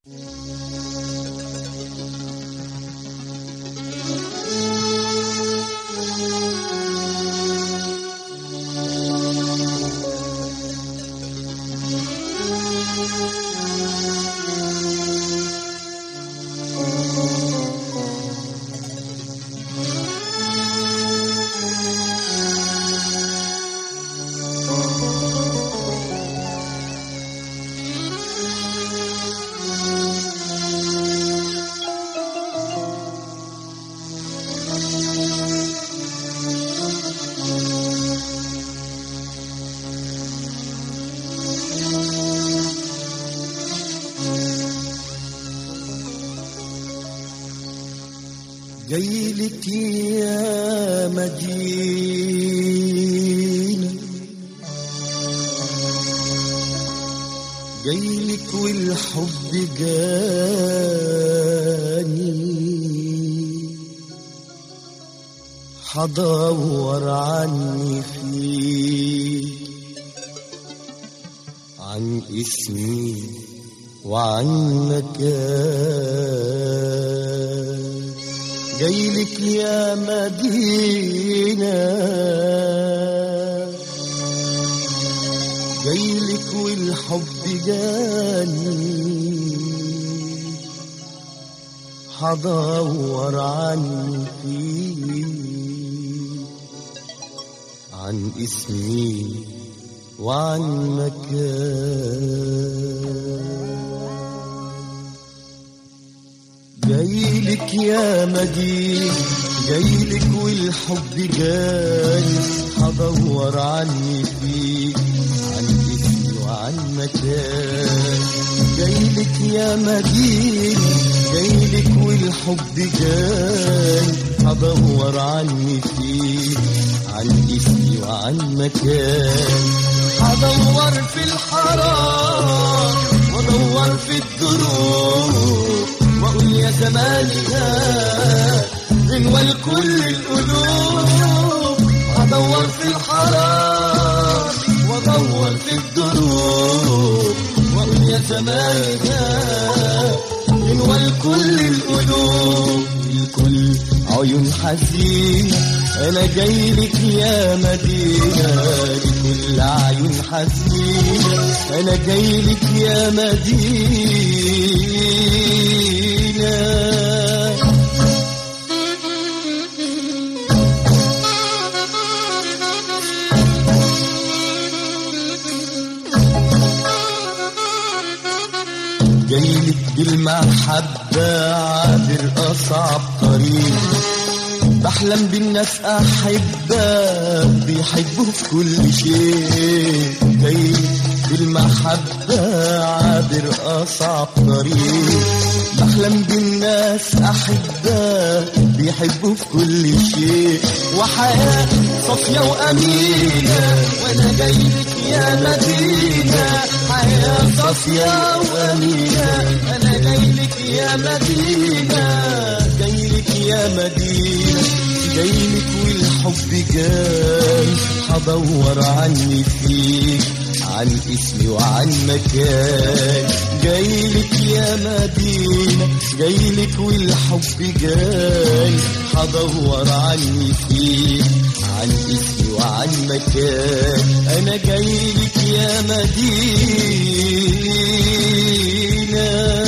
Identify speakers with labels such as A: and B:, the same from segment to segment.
A: جايلك يا مدينة جايلك والحب جاني حدور عني فيك عن اسمي وعن مكان جايلك يا مدينة جايلك والحب جاني حدور عني فيك عن اسمي وعن مكان جايلك يا مدين جايلك والحب جاي هدور عني فيك عن اسمي وعن مكان جايلك يا مدين جايلك والحب جاي هدور عني فيك عن اسمي وعن مكان هدور في الحرام وادور في الدروب واقول يا زماننا غنوة لكل القلوب ادور في الحرام وادور في الدروب واقول يا زماننا غنوة لكل القلوب الكل عيون حزين انا جايلك يا مدينة لكل عيون حزين انا جايلك يا مدينة جايلك بالمحبة عابر أصعب طريق بحلم بالناس أحبة بيحبوا في كل شيء جايلك بالمحبة عابر أصعب طريق بحلم بالناس أحبة بيحبوا في كل شيء وحياة صافية وأمينة وأنا جايلك يا مدينة حياة صافية وأمينة أنا جايلك يا مدينة جايلك يا مدينة جايلك والحب جاي هدور عني فيك عن اسمي وعن مكان جايلك يا مدينة جايلك والحب جاي هدور عني فيك عن اسمي وعن مكان انا جايلك يا مدينة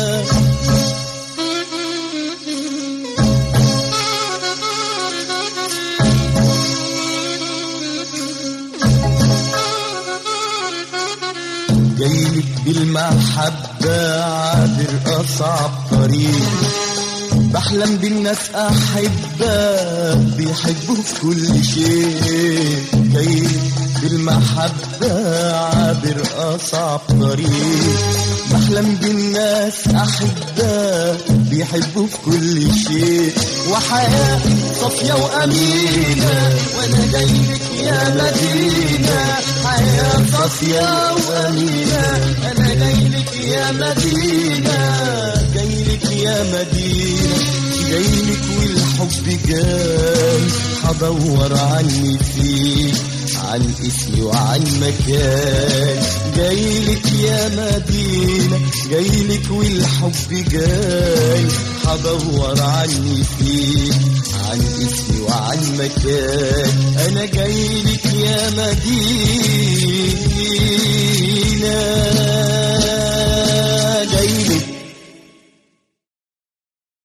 A: جايلك بالمحبة عابر أصعب طريق بحلم بالناس أحبة بيحبوا في كل شيء جايلك بالمحبة عابر أصعب طريق بحلم بالناس أحبة بيحبوا في كل شيء وحياة صافية وأمينة وأنا جايلك يا مدينة حياة صافية وأمينة أنا جايلك يا مدينة جايلك يا مدينة جايلك والحب جاي هدور عني فيك عن اسمي وعن مكان جايلك يا مدينة جايلك والحب جاي هدور عني فيك عن اسمي وعن مكان انا جايلك يا مدينة